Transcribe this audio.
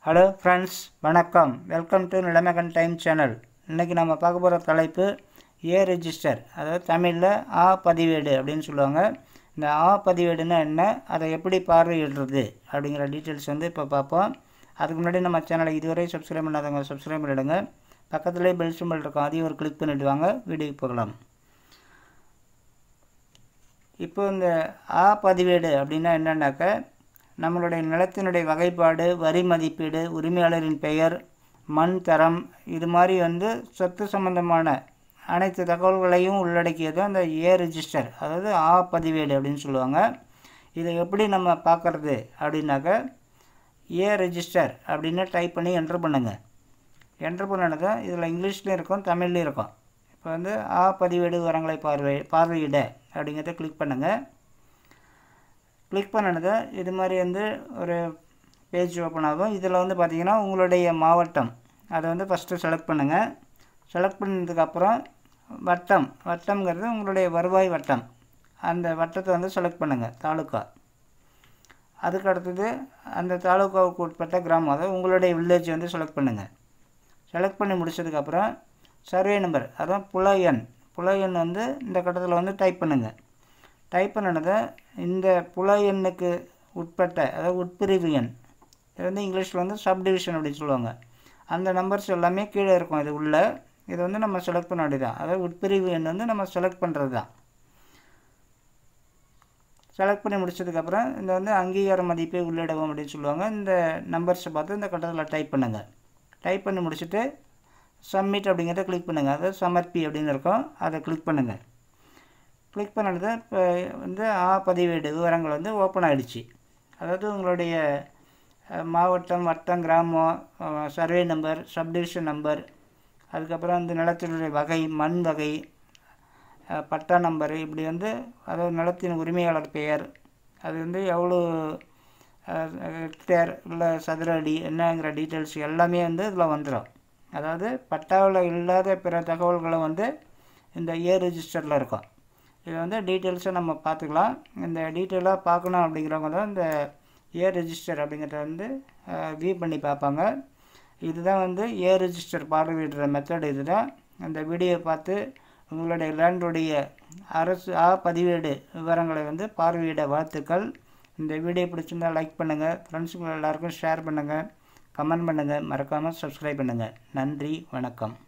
hello friends வணக்கம் welcome to Nilamagan time channel இன்றைக்கி நம்ம பார்க்க போகிற தலைப்பு ஏ ரெஜிஸ்டர் அதாவது தமிழில் ஆ பதிவேடு அப்படின்னு சொல்லுவாங்க இந்த ஆ பதிவேடுனா என்ன அதை எப்படி பார்வையிடுறது அப்படிங்கிற டீட்டெயில்ஸ் வந்து இப்போ பார்ப்போம் அதுக்கு முன்னாடி நம்ம சேனலை இதுவரை சப்ஸ்கிரைப் பண்ணாதவங்க சப்ஸ்கிரைப் பண்ணிவிடுங்க பக்கத்துலேயே பெல் சிம்பிள் இருக்கும் அதையும் ஒரு கிளிக் பண்ணிவிட்டு வாங்க வீடியோக்கு போகலாம் இப்போ இந்த ஆ பதிவேடு அப்படின்னா என்னன்னாக்க நம்மளுடைய நிலத்தினுடைய வகைப்பாடு வரி மதிப்பீடு உரிமையாளரின் பெயர் மண் தரம் இது மாதிரி வந்து சொத்து சம்பந்தமான அனைத்து தகவல்களையும் உள்ளடக்கியது அந்த ஏ ரெஜிஸ்டர் அதாவது ஆ பதிவேடு அப்படின்னு சொல்லுவாங்க இதை எப்படி நம்ம பார்க்குறது அப்படின்னாக்க ஏ ரெஜிஸ்டர் அப்படின்னு டைப் பண்ணி என்ட்ரு பண்ணுங்கள் என்ட்ரு பண்ணனது இதில் இங்கிலீஷ்லேயும் இருக்கும் தமிழ்லேயும் இருக்கும் இப்போ வந்து ஆ பதிவேடு விவரங்களை பார்வை பார்வையிட அப்படிங்கிறத கிளிக் பண்ணுங்கள் கிளிக் பண்ணினது இது மாதிரி வந்து ஒரு பேஜ் ஓப்பன் ஆகும் இதில் வந்து பார்த்திங்கன்னா உங்களுடைய மாவட்டம் அதை வந்து ஃபஸ்ட்டு செலக்ட் பண்ணுங்கள் செலக்ட் பண்ணதுக்கப்புறம் வட்டம் வட்டம்ங்கிறது உங்களுடைய வருவாய் வட்டம் அந்த வட்டத்தை வந்து செலக்ட் பண்ணுங்கள் தாலுக்கா அதுக்கு அடுத்தது அந்த தாலுக்காவுக்கு உட்பட்ட கிராமம் அதாவது உங்களுடைய வில்லேஜ் வந்து செலக்ட் பண்ணுங்கள் செலக்ட் பண்ணி முடிச்சதுக்கப்புறம் சர்வே நம்பர் அதான் புல எண் புல எண் வந்து இந்த கட்டத்தில் வந்து டைப் பண்ணுங்கள் டைப் பண்ணினதை இந்த புல எண்ணுக்கு உட்பட்ட அதாவது உட்பிரிவு எண் இது வந்து இங்கிலீஷில் வந்து சப்டிவிஷன் அப்படின்னு சொல்லுவாங்க அந்த நம்பர்ஸ் எல்லாமே கீழே இருக்கும் இது உள்ள இது வந்து நம்ம செலக்ட் பண்ண வேண்டியதான் அதாவது உட்பிரிவு எண் வந்து நம்ம செலக்ட் பண்ணுறது தான் செலக்ட் பண்ணி முடிச்சதுக்கப்புறம் இந்த வந்து அங்கீகார மதிப்பை உள்ளிடவும் அப்படின்னு சொல்லுவாங்க இந்த நம்பர்ஸை பார்த்து இந்த கட்டத்தில் டைப் பண்ணுங்கள் டைப் பண்ணி முடிச்சுட்டு சப்மிட் அப்படிங்கிறத கிளிக் பண்ணுங்கள் அதாவது சமர்ப்பி அப்படின்னு இருக்கும் அதை கிளிக் பண்ணுங்கள் கிளிக் பண்ணது இப்போ வந்து ஆ பதிவேடு விவரங்கள் வந்து ஓப்பன் ஆகிடுச்சு அதாவது உங்களுடைய மாவட்டம் வட்டம் கிராமம் சர்வே நம்பர் சப்டிவிஷன் நம்பர் அதுக்கப்புறம் வந்து நிலத்தினுடைய வகை மண் வகை பட்டா நம்பர் இப்படி வந்து அதாவது நிலத்தின் உரிமையாளர் பெயர் அது வந்து எவ்வளோ ஹெக்டேர் இல்லை சதுர அடி என்னங்கிற டீட்டெயில்ஸ் எல்லாமே வந்து இதில் வந்துடும் அதாவது பட்டாவில் இல்லாத பிற தகவல்களை வந்து இந்த ஏ ரெஜிஸ்டரில் இருக்கும் இது வந்து டீட்டெயில்ஸை நம்ம பார்த்துக்கலாம் இந்த டீட்டெயிலாக பார்க்கணும் அப்படிங்கிறவங்க தான் இந்த ஏ ரெஜிஸ்டர் அப்படிங்கிறத வந்து வியூ பண்ணி பார்ப்பாங்க இதுதான் வந்து ஏ ரெஜிஸ்டர் பார்வையிடுற மெத்தட் இதுதான் அந்த வீடியோ பார்த்து உங்களுடைய லேண்டுடைய அரசு ஆ பதிவேடு விவரங்களை வந்து பார்வையிட வாழ்த்துக்கள் இந்த வீடியோ பிடிச்சிருந்தால் லைக் பண்ணுங்கள் ஃப்ரெண்ட்ஸுங்க எல்லாருக்கும் ஷேர் பண்ணுங்கள் கமெண்ட் பண்ணுங்கள் மறக்காமல் சப்ஸ்கிரைப் பண்ணுங்கள் நன்றி வணக்கம்